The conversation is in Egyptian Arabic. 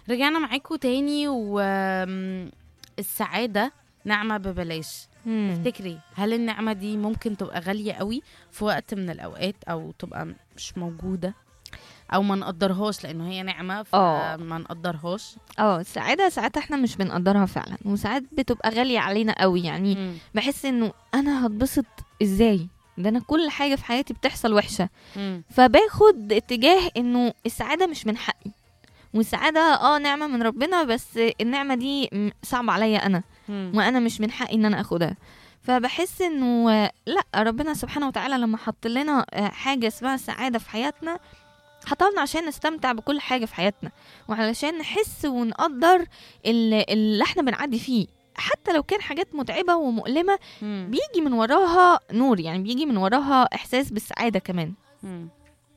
رجعنا معاكم تاني والسعادة نعمة ببلاش مم. تفتكري هل النعمة دي ممكن تبقى غالية قوي في وقت من الأوقات أو تبقى مش موجودة أو ما نقدرهاش لأنه هي نعمة آه. فما نقدرهاش اه السعادة ساعات احنا مش بنقدرها فعلا وساعات بتبقى غالية علينا قوي يعني مم. بحس انه انا هتبسط ازاي ده انا كل حاجة في حياتي بتحصل وحشة مم. فباخد اتجاه انه السعادة مش من حقي والسعادة اه نعمة من ربنا بس النعمة دي م- صعبة عليا انا مم. وانا مش من حقي ان انا اخدها فبحس انه آه، لا ربنا سبحانه وتعالى لما حط لنا آه، حاجه اسمها السعاده في حياتنا حطلنا عشان نستمتع بكل حاجه في حياتنا وعلشان نحس ونقدر ال- اللي احنا بنعدي فيه حتى لو كان حاجات متعبه ومؤلمه مم. بيجي من وراها نور يعني بيجي من وراها احساس بالسعاده كمان مم.